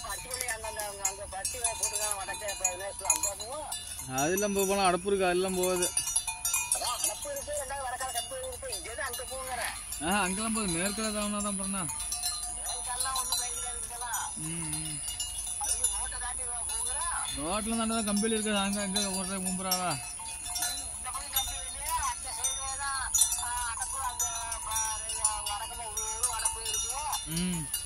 பச்சைப்பள்ளி அங்க அந்த அங்க- அங்க பச்சை போட்டுருக்காங்க வடக்கே இப்ப நேசு அங்க போவோம் அதெல்லாம் போக போகலாம் அடப்பு இருக்கு அதெல்லாம் போகாது அதான் அடப்பு இருக்கு ரெண்டாவது வடக்கால கப்பு இருக்கு இங்கே அங்க போங்கிறேன் ஆ அங்கெல்லாம் போகுது மேற்கில் தான் தான் போறேன்னா மேற்கெல்லாம் ஒன்றும் பயிர் இருக்கலாம் ம் ம் அதுக்கு மூட்டை தாண்டி போங்கிறேன் ரோட்டில் தாண்டா தான் கம்பெனி இருக்குது அங்கே அங்கே ஓட்டுற கும்புறாவா இந்த பக்கம் கம்பி இல்லையா அந்த சைடே தான் அடப்பு அந்த வடக்குல ஒரு அடப்பு இருக்கு ம்